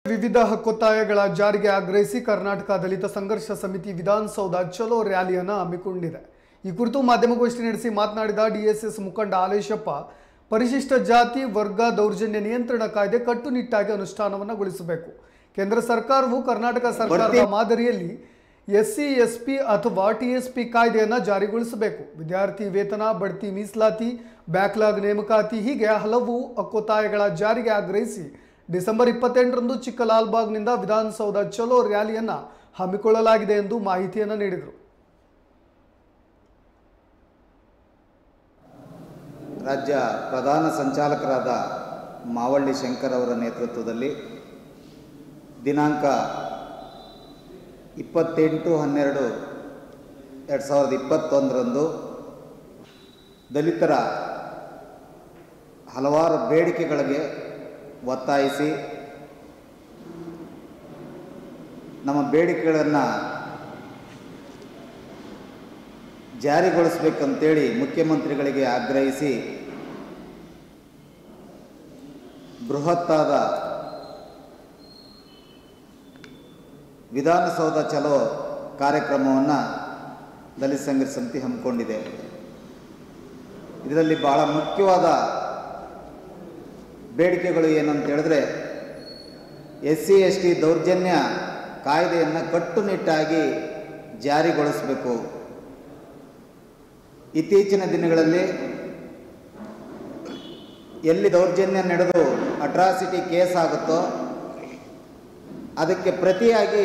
ವಿವಿಧ ಹಕ್ಕೊತ್ತಾಯಗಳ ಜಾರಿಗೆ ಆಗ್ರಹಿಸಿ ಕರ್ನಾಟಕ ದಲಿತ ಸಂಘರ್ಷ ಸಮಿತಿ ವಿಧಾನಸೌಧ ಚಲೋ ರ್ಯಾಲಿಯನ್ನು ಹಮ್ಮಿಕೊಂಡಿದೆ ಈ ಕುರಿತು ಮಾಧ್ಯಮಗೋಷ್ಠಿ ನಡೆಸಿ ಮಾತನಾಡಿದ ಡಿಎಸ್ಎಸ್ ಮುಖಂಡ ಹಾಲೇಶಪ್ಪ ಪರಿಶಿಷ್ಟ ಜಾತಿ ವರ್ಗ ದೌರ್ಜನ್ಯ ನಿಯಂತ್ರಣ ಕಾಯ್ದೆ ಕಟ್ಟುನಿಟ್ಟಾಗಿ ಅನುಷ್ಠಾನವನ್ನಗೊಳಿಸಬೇಕು ಕೇಂದ್ರ ಸರ್ಕಾರವು ಕರ್ನಾಟಕ ಸರ್ಕಾರದ ಮಾದರಿಯಲ್ಲಿ ಎಸ್ಸಿ ಎಸ್ಪಿ ಅಥವಾ ಟಿಎಸ್ಪಿ ಕಾಯ್ದೆಯನ್ನು ಜಾರಿಗೊಳಿಸಬೇಕು ವಿದ್ಯಾರ್ಥಿ ವೇತನ ಬಡ್ತಿ ಮೀಸಲಾತಿ ಬ್ಯಾಕ್ಲಾಗ್ ನೇಮಕಾತಿ ಹೀಗೆ ಹಲವು ಹಕ್ಕೊತ್ತಾಯಗಳ ಜಾರಿಗೆ ಆಗ್ರಹಿಸಿ ಡಿಸೆಂಬರ್ ಇಪ್ಪತ್ತೆಂಟರಂದು ಚಿಕ್ಕಲಾಲ್ಬಾಗ್ನಿಂದ ವಿಧಾನಸೌಧ ಚಲೋ ರ್ಯಾಲಿಯನ್ನು ಹಮ್ಮಿಕೊಳ್ಳಲಾಗಿದೆ ಎಂದು ಮಾಹಿತಿಯನ್ನು ನೀಡಿದರು ರಾಜ್ಯ ಪ್ರಧಾನ ಸಂಚಾಲಕರಾದ ಮಾವಳ್ಳಿ ಶಂಕರ್ ಅವರ ನೇತೃತ್ವದಲ್ಲಿ ದಿನಾಂಕ ಇಪ್ಪತ್ತೆಂಟು ಹನ್ನೆರಡು ಎರಡು ಸಾವಿರದ ಇಪ್ಪತ್ತೊಂದರಂದು ದಲಿತರ ಹಲವಾರು ಬೇಡಿಕೆಗಳಿಗೆ ಒತ್ತಾಯಿಸಿ ನಮ್ಮ ಬೇಡಿಕೆಗಳನ್ನು ಜಾರಿಗೊಳಿಸಬೇಕಂತೇಳಿ ಮುಖ್ಯಮಂತ್ರಿಗಳಿಗೆ ಆಗ್ರಹಿಸಿ ಬೃಹತ್ತಾದ ವಿಧಾನಸೌಧ ಚಲೋ ಕಾರ್ಯಕ್ರಮವನ್ನು ದಲಿತ ಸಂಘರ್ಷ ಸಮಿತಿ ಹಮ್ಮಿಕೊಂಡಿದೆ ಇದರಲ್ಲಿ ಬಹಳ ಮುಖ್ಯವಾದ ಬೇಡಿಕೆಗಳು ಏನಂತ ಹೇಳಿದ್ರೆ ಎಸ್ ಸಿ ಎಸ್ ಟಿ ದೌರ್ಜನ್ಯ ಕಾಯ್ದೆಯನ್ನು ಕಟ್ಟುನಿಟ್ಟಾಗಿ ಜಾರಿಗೊಳಿಸಬೇಕು ಇತ್ತೀಚಿನ ದಿನಗಳಲ್ಲಿ ಎಲ್ಲಿ ದೌರ್ಜನ್ಯ ನಡೆದು ಅಟ್ರಾಸಿಟಿ ಕೇಸ್ ಆಗುತ್ತೋ ಅದಕ್ಕೆ ಪ್ರತಿಯಾಗಿ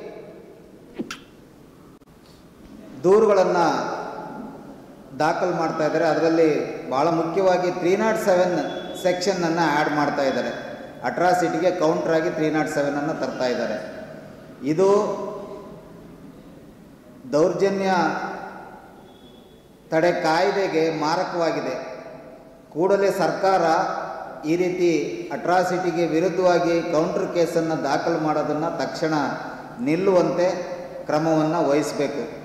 ದೂರುಗಳನ್ನು ದಾಖಲು ಮಾಡ್ತಾ ಇದ್ದಾರೆ ಅದರಲ್ಲಿ ಭಾಳ ಮುಖ್ಯವಾಗಿ ತ್ರೀ ನಾಟ್ ಸೆವೆನ್ ಸೆಕ್ಷನ್ನನ್ನು ಆ್ಯಡ್ ಮಾಡ್ತಾ ಇದ್ದಾರೆ ಅಟ್ರಾಸಿಟಿಗೆ ಕೌಂಟ್ರಾಗಿ ತ್ರೀ ನಾಟ್ ಸೆವೆನನ್ನು ತರ್ತಾ ಇದ್ದಾರೆ ಇದು ದೌರ್ಜನ್ಯ ತಡೆ ಕಾಯ್ದೆಗೆ ಮಾರಕವಾಗಿದೆ ಕೂಡಲೇ ಸರ್ಕಾರ ಈ ರೀತಿ ಅಟ್ರಾಸಿಟಿಗೆ ವಿರುದ್ಧವಾಗಿ ಕೌಂಟರ್ ಕೇಸನ್ನು ದಾಖಲು ಮಾಡೋದನ್ನು ತಕ್ಷಣ ನಿಲ್ಲುವಂತೆ ಕ್ರಮವನ್ನು ವಹಿಸಬೇಕು